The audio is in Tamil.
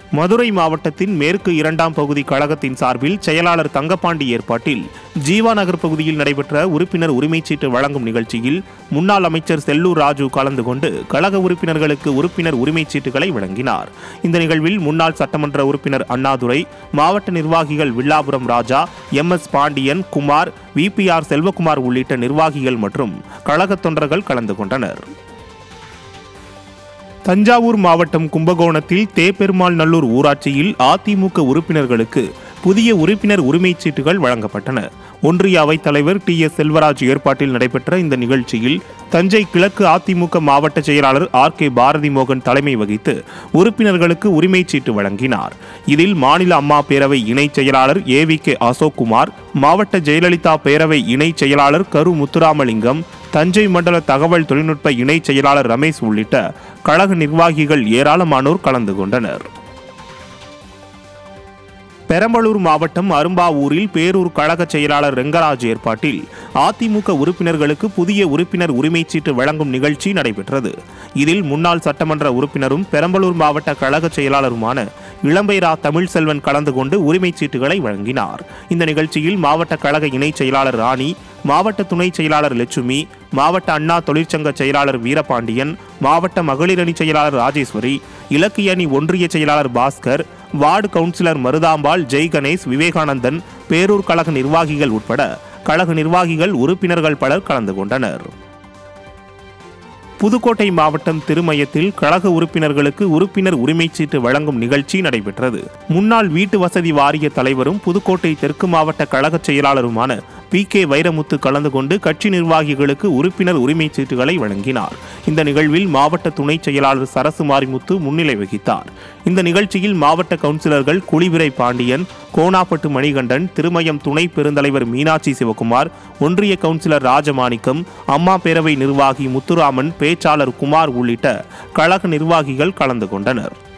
மதுரை மாவட்டத்தின் மேற்கு இரண்டாம் பகுதி கழகத்தின் சார்பில் செயலாளர் தங்கப்பாண்டி ஏற்பாட்டில் ஜீவா நகர் பகுதியில் நடைபெற்ற உறுப்பினர் உரிமைச் சீட்டு வழங்கும் நிகழ்ச்சியில் முன்னாள் அமைச்சர் செல்லூர் ராஜு கலந்து கொண்டு கழக உறுப்பினர்களுக்கு உறுப்பினர் உரிமைச் சீட்டுகளை வழங்கினார் இந்த நிகழ்வில் முன்னாள் சட்டமன்ற உறுப்பினர் அண்ணாதுரை மாவட்ட நிர்வாகிகள் Villapuram Raja M S Pandian Kumar VPR Selvakumar உள்ளிட்ட நிர்வாகிகள் மற்றும் கழக தொண்டர்கள் கலந்து கொண்டனர் தஞ்சாவூர் மாவட்டம் கும்பகோணத்தில் தேப்பெருமாள் நல்லூர் ஊராட்சியில் அதிமுக உறுப்பினர்களுக்கு புதிய உறுப்பினர் உரிமைச் சீட்டுகள் வழங்கப்பட்டன ஒன்றிய அவைத் தலைவர் டி எஸ் செல்வராஜ் ஏற்பாட்டில் நடைபெற்ற இந்த நிகழ்ச்சியில் தஞ்சை கிழக்கு அதிமுக மாவட்ட செயலாளர் ஆர் கே பாரதி மோகன் தலைமை வகித்து உறுப்பினர்களுக்கு உரிமைச் சீட்டு வழங்கினார் இதில் மாநில அம்மா பேரவை இணைச் செயலாளர் ஏ வி கே அசோக்குமார் மாவட்ட ஜெயலலிதா பேரவை இணைச் செயலாளர் கரு முத்துராமலிங்கம் தஞ்சை மண்டல தகவல் தொழில்நுட்ப இணைச் செயலாளர் ரமேஷ் உள்ளிட்ட கழக நிர்வாகிகள் ஏராளமானோர் கலந்து கொண்டனர் பெரம்பலூர் மாவட்டம் அரும்பாவூரில் பேரூர் கழக செயலாளர் ரெங்கராஜ் ஏற்பாட்டில் அதிமுக உறுப்பினர்களுக்கு புதிய உறுப்பினர் உரிமைச் சீட்டு வழங்கும் நிகழ்ச்சி நடைபெற்றது இதில் முன்னாள் சட்டமன்ற உறுப்பினரும் பெரம்பலூர் மாவட்ட கழக செயலாளருமான இளம்பைரா தமிழ்செல்வன் கலந்து கொண்டு உரிமைச் சீட்டுகளை வழங்கினார் இந்த நிகழ்ச்சியில் மாவட்ட கழக இணைச் செயலாளர் ராணி மாவட்ட துணை செயலாளர் லட்சுமி மாவட்ட அண்ணா தொழிற்சங்க செயலாளர் வீரபாண்டியன் மாவட்ட மகளிர் அணி செயலாளர் ராஜேஸ்வரி இலக்கிய அணி ஒன்றிய செயலாளர் பாஸ்கர் வார்டு கவுன்சிலர் மருதாம்பாள் ஜெய் கணேஷ் விவேகானந்தன் பேரூர் கழக நிர்வாகிகள் உட்பட கழக நிர்வாகிகள் உறுப்பினர்கள் பலர் கலந்து கொண்டனர் புதுக்கோட்டை மாவட்டம் திருமயத்தில் கழக உறுப்பினர்களுக்கு உறுப்பினர் உரிமைச் சீட்டு வழங்கும் நிகழ்ச்சி நடைபெற்றது முன்னாள் வீட்டு வசதி வாரிய தலைவரும் புதுக்கோட்டை தெற்கு மாவட்ட கழக செயலாளருமான பி கே வைரமுத்து கலந்து கொண்டு கட்சி நிர்வாகிகளுக்கு உறுப்பினர் உரிமைச் சீட்டுகளை வழங்கினார் இந்த நிகழ்வில் மாவட்ட துணை செயலாளர் சரசு மாரிமுத்து முன்னிலை வகித்தார் இந்த நிகழ்ச்சியில் மாவட்ட கவுன்சிலர்கள் குளிவிரை பாண்டியன் கோனாப்பட்டு மணிகண்டன் திருமயம் துணை பெருந்தலைவர் மீனாட்சி சிவகுமார் ஒன்றிய கவுன்சிலர் ராஜமாணிக்கம் அம்மா பேரவை நிர்வாகி முத்துராமன் பேச்சாளர் குமார் உள்ளிட்ட கழக நிர்வாகிகள் கலந்து கொண்டனர்